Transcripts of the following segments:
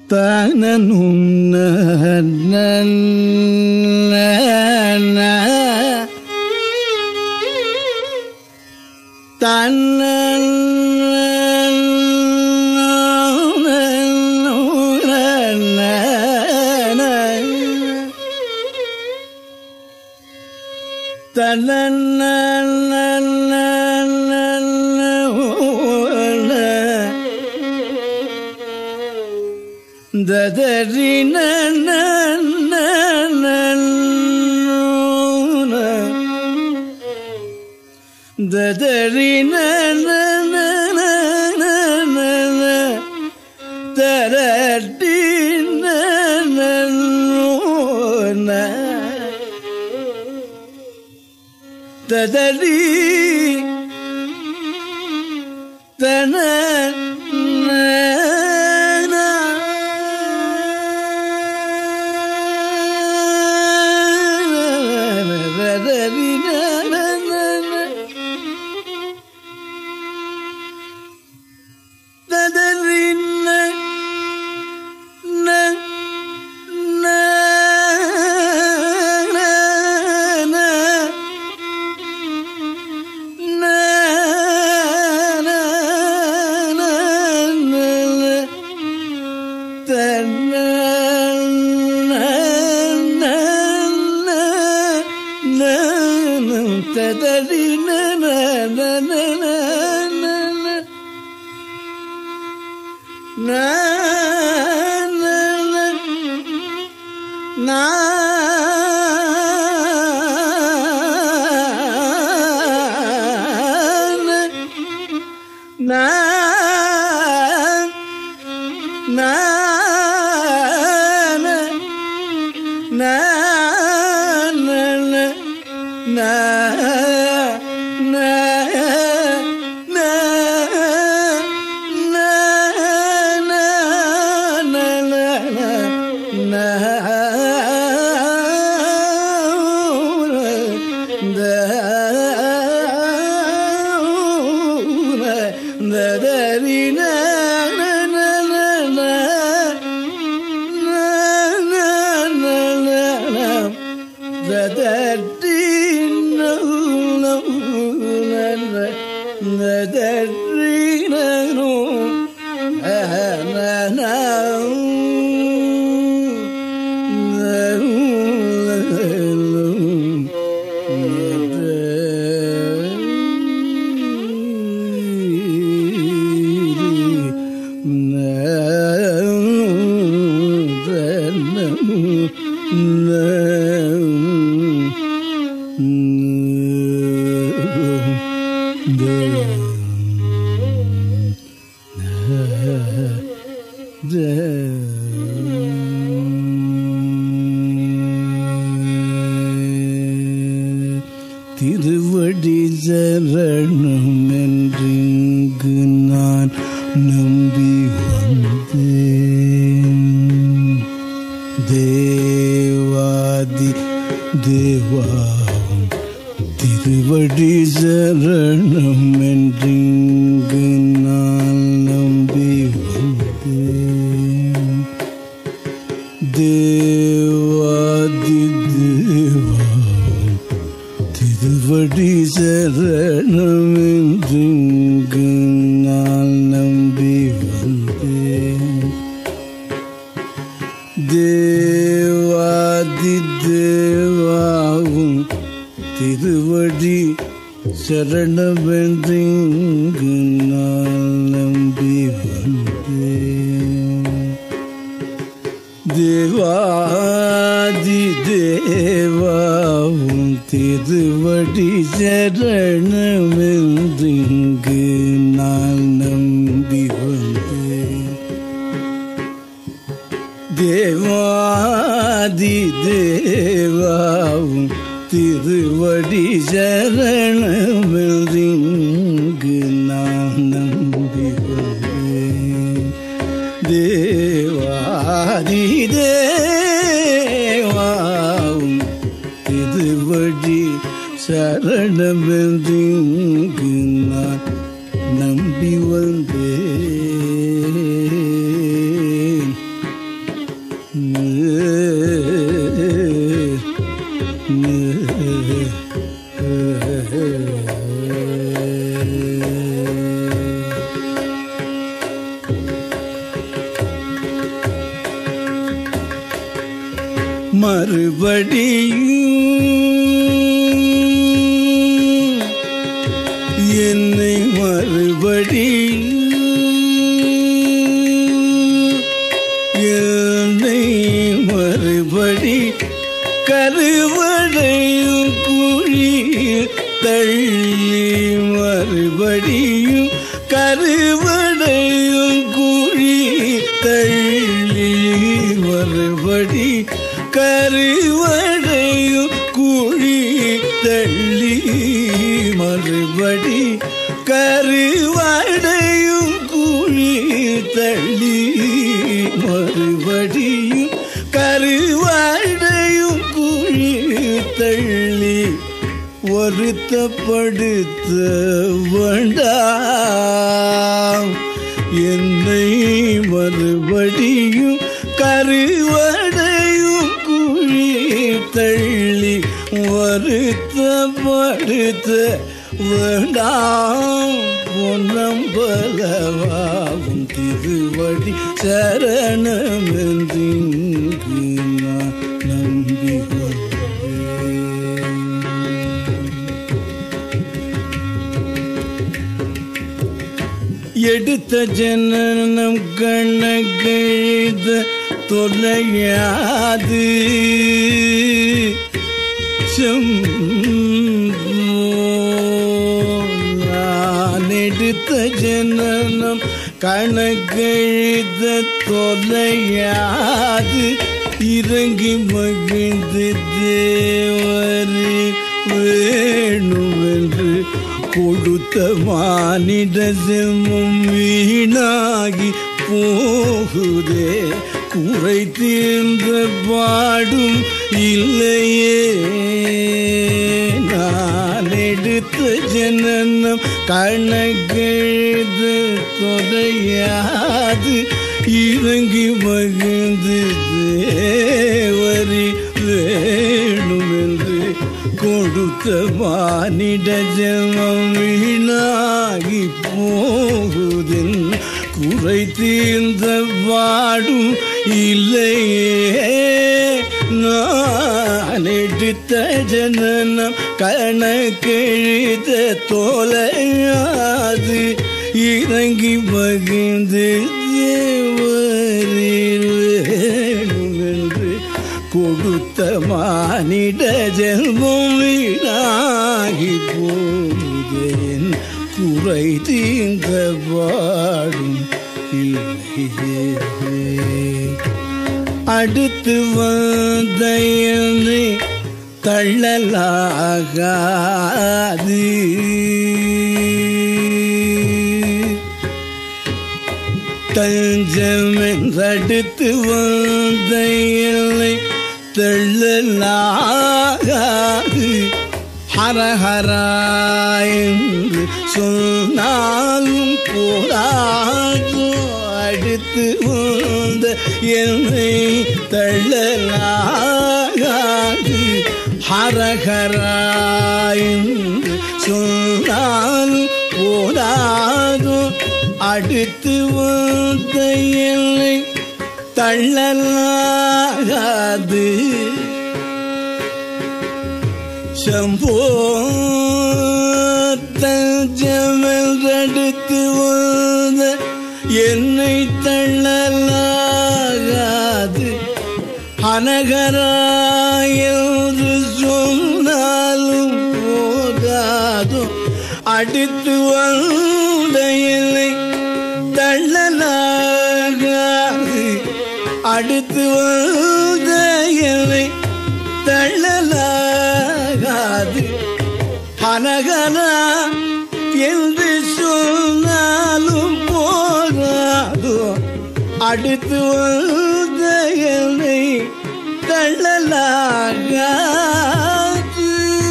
தானனும் ததறின ததறின ததறி தன திருவடி சரணம் என்றிங்கு நான் நம்பி வந்தேன் தேவாதி தேவாவும் திருவடி சரணம் என்றிங்கு நான் நம்பி வந்தேன் தேவாதி தேவாவும் திருவடி சரணம் என்றிங்கு நான் நம்பி வந்தேன் தேவாதி தேவாவும் திருவடி சரணமென்றிங்கு நான் நம்பி வந்தேன் தேவாதி தேவாவும் திருவடி சரணமென்றிங்கு நான் நம்பி வந்தேன் தேவாதி தேவாவும் திருவடி சரணமென்றிங்கு நான் நம்பி வந்தேன் தேவாதி தேவாவும் திருவடி சரணமென்றிங்கு நான் நம்பி வந்தேன் மறுபடியும் என்னை மறுபடியும் என்னை மறுபடி கருவடையும் குழியில் தள்ளி மறுபடியும் கருவடையும் குழி தள்ளி மறுபடி கருவடையும் குழி தள்ளி மறுபடி கருவடையும் குழி தள்ளி மறுபடியும் கருவடையும் குழி தள்ளி வருத்தப்படுத்த வேண்டாம் என்னை மறுபடியும் கருவடையும் குழி தள்ளி வருத்தப்படுத்த வேண்டாம் பொன்னம்பலவாகும் திருவடி சரணமெந்திங்கு நான் நம்பி கொள்வேன். எடுத்த ஜனனம் கண்ணகெழுத தொலையாது நான் எடுத்த ஜனனம் கணக்கெழுத தொலையாது இறங்கி மகிழ்ந்து தேவரே வேணுமென்று கொடுத்த மானிட செல்வம் வீணாகி போகுதே குறை தீர்ந்த பாடும் இல்லையே நான் எடுத்த ஜனனம் கணக்கெழுது தொடையாது இறங்கி மகிழ்ந்து தேவரி வேணுமென்று கொடுத்த மானிட ஜென்மம் வீணாகி போகுதின் குறை தீர்ந்த வாடும் இல்லையே நான் எடுத்த ஜனனம் கணக்கெழுத தோலையாது இறங்கி மகிழ்ந்து தேவரில் வேணுமென்று கொடுத்த மானிட ஜென்மம் வீணாகி போகுதேன் குறை தீர்ந்த பாடும் இல்லையே அடுத்து வந்த என்னை தள்ளலாகாது தஞ்சம் என்றடுத்து வந்த என்னை தள்ளலாகாது ஹரஹரா என்று சொன்னாலும் போராது அடுத்து வந்த என்னை தள்ளலாகாது ஹரஹரா என்று சொன்னாலும் போராது அடுத்து வந்த என்னை தள்ளலாகாது சம்போ தஞ்சமென்றடுத்து வந்த என்னை தள்ளலாகாது அனகராயென்று சொன்னாலும் போகாதோ அடுத்து வந்த என்னை தள்ளலாகாது அடுத்து வந்த என்னை தள்ளலாகாது அனகனா என்று சொன்னாலும் போகாதோ அடுத்து வந்த என்னை தள்ளலாகாது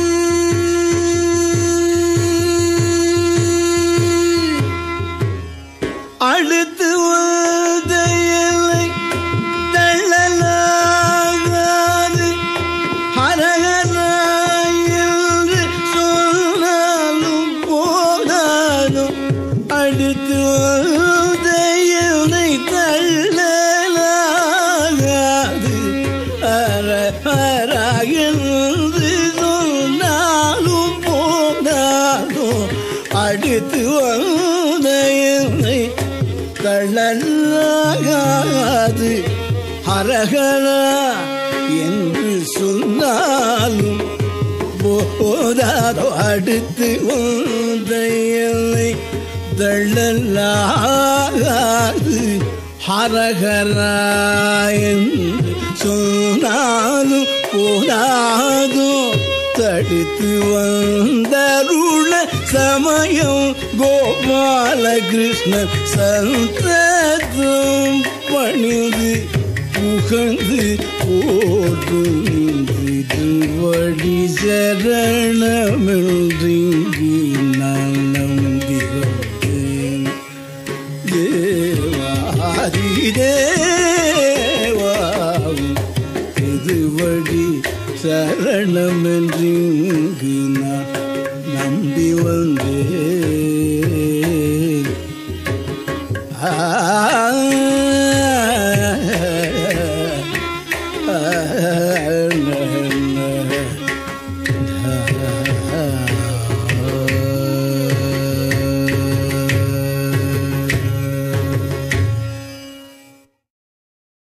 அடுத்து வந்த என்னை தள்ளலாகாது ஹரஹரா என்று சொன்னாலும் போனாலும் அடுத்து வந்த என்னை தள்ளலாகாது ஹர தளராகாது ஹரஹரா என்று சொன்னாலும் போதாதோ அடுத்து வந்த எல்லை தள்ளலாகாது ஹரஹரா என்று சொன்னாலும் போதாதோ தடுத்து வந்தருள சமயம் கோபாலகிருஷ்ணன் சந்ததம் பணிந்து புகழ்ந்து போற்றும் திருவடி சரணமில்